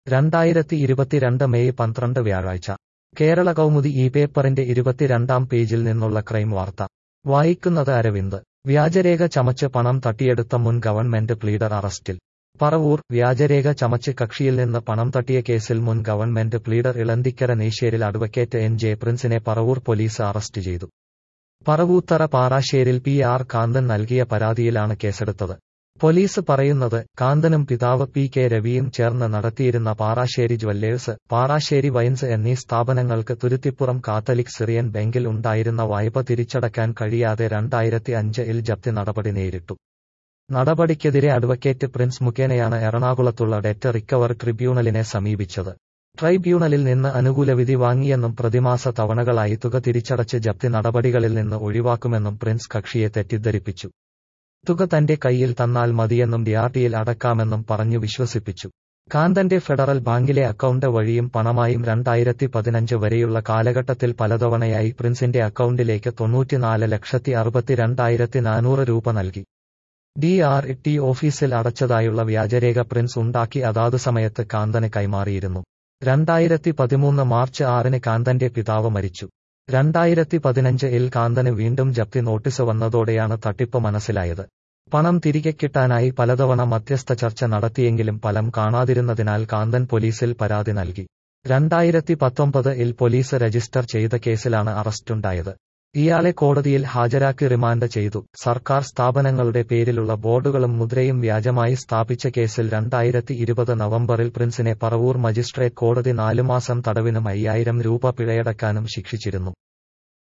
രണ്ടായിരത്തി ഇരുപത്തിരണ്ട് മെയ് പന്ത്രണ്ട് വ്യാഴാഴ്ച കേരള കൗമുദി ഈ പേപ്പറിന്റെ ഇരുപത്തിരണ്ടാം പേജിൽ നിന്നുള്ള ക്രൈം വാർത്ത വായിക്കുന്നത് അരവിന്ദ് വ്യാജരേഖ ചമച്ച് പണം തട്ടിയെടുത്ത മുൻ ഗവൺമെന്റ് പ്ലീഡർ അറസ്റ്റിൽ പറവൂർ വ്യാജരേഖ ചമച്ച് കക്ഷിയിൽ നിന്ന് പണം തട്ടിയ കേസിൽ മുൻ government pleader Elanthikkara Neysseril advocate N J പ്രിൻസിനെ പറവൂർ പോലീസ് അറസ്റ്റ് ചെയ്തു പറവൂത്തറ പാറാശ്ശേരിൽ പി ആർ കാന്തൻ നൽകിയ പരാതിയിലാണ് കേസെടുത്തത് പോലീസ് പറയുന്നത് കാന്തനും പിതാവ് പി കെ രവിയും ചേർന്ന് നടത്തിയിരുന്ന പാറാശ്ശേരി ജ്വല്ലേഴ്സ് പാറാശ്ശേരി വൈൻസ് എന്നീ സ്ഥാപനങ്ങൾക്ക് തുരുത്തിപ്പുറം കാത്തലിക് സിറിയൻ ബാങ്കിൽ ഉണ്ടായിരുന്ന വായ്പ തിരിച്ചടക്കാൻ കഴിയാതെ രണ്ടായിരത്തി അഞ്ച് ഇൽ ജപ്തി നടപടി നേരിട്ടു നടപടിക്കെതിരെ അഡ്വക്കേറ്റ് പ്രിൻസ് മുഖേനയാണ് എറണാകുളത്തുള്ള ഡെറ്റ് റിക്കവർ ട്രിബ്യൂണലിനെ സമീപിച്ചത് ട്രൈബ്യൂണലിൽ നിന്ന് അനുകൂല വിധി വാങ്ങിയെന്നും പ്രതിമാസ തവണകളായി തുക തിരിച്ചടച്ച് ജപ്തി നടപടികളിൽ നിന്ന് ഒഴിവാക്കുമെന്നും പ്രിൻസ് കക്ഷിയെ തെറ്റിദ്ധരിപ്പിച്ചു തുക തന്റെ കയ്യിൽ തന്നാൽ മതിയെന്നും ഡിആർടിയിൽ അടക്കാമെന്നും പറഞ്ഞു വിശ്വസിപ്പിച്ചു കാന്തന്റെ ഫെഡറൽ ബാങ്കിലെ അക്കൗണ്ട് വഴിയും പണമായും രണ്ടായിരത്തി പതിനഞ്ച് വരെയുള്ള കാലഘട്ടത്തിൽ പലതവണയായി പ്രിൻസിന്റെ അക്കൗണ്ടിലേക്ക് തൊണ്ണൂറ്റിനാല് ലക്ഷത്തി അറുപത്തിരണ്ടായിരത്തി നാനൂറ് രൂപ നൽകി ഡി ആർ ടി ഓഫീസിൽ അടച്ചതായുള്ള വ്യാജരേഖ പ്രിൻസ് ഉണ്ടാക്കി അതാതു സമയത്ത് കാന്തന് കൈമാറിയിരുന്നു രണ്ടായിരത്തി പതിമൂന്ന് മാർച്ച് ആറിന് കാന്തന്റെ പിതാവ് മരിച്ചു രണ്ടായിരത്തി പതിനഞ്ച് ഇൽ കാന്തന് വീണ്ടും ജപ്തി നോട്ടീസ് വന്നതോടെയാണ് തട്ടിപ്പ് മനസ്സിലായത് പണം തിരികെ കിട്ടാനായി പലതവണ മധ്യസ്ഥ ചർച്ച നടത്തിയെങ്കിലും ഫലം കാണാതിരുന്നതിനാൽ കാന്തൻ പോലീസിൽ പരാതി നൽകി രണ്ടായിരത്തി പത്തൊമ്പത് ഇൽ പോലീസ് രജിസ്റ്റർ ചെയ്ത കേസിലാണ് അറസ്റ്റുണ്ടായത് ഇയാളെ കോടതിയിൽ ഹാജരാക്കി റിമാൻഡ് ചെയ്തു സർക്കാർ സ്ഥാപനങ്ങളുടെ പേരിലുള്ള ബോർഡുകളും മുദ്രയും വ്യാജമായി സ്ഥാപിച്ച കേസിൽ രണ്ടായിരത്തി ഇരുപത് നവംബറിൽ പ്രിൻസിനെ പറവൂർ മജിസ്ട്രേറ്റ് കോടതി നാലുമാസം തടവിനും അയ്യായിരം രൂപ പിഴയടക്കാനും ശിക്ഷിച്ചിരുന്നു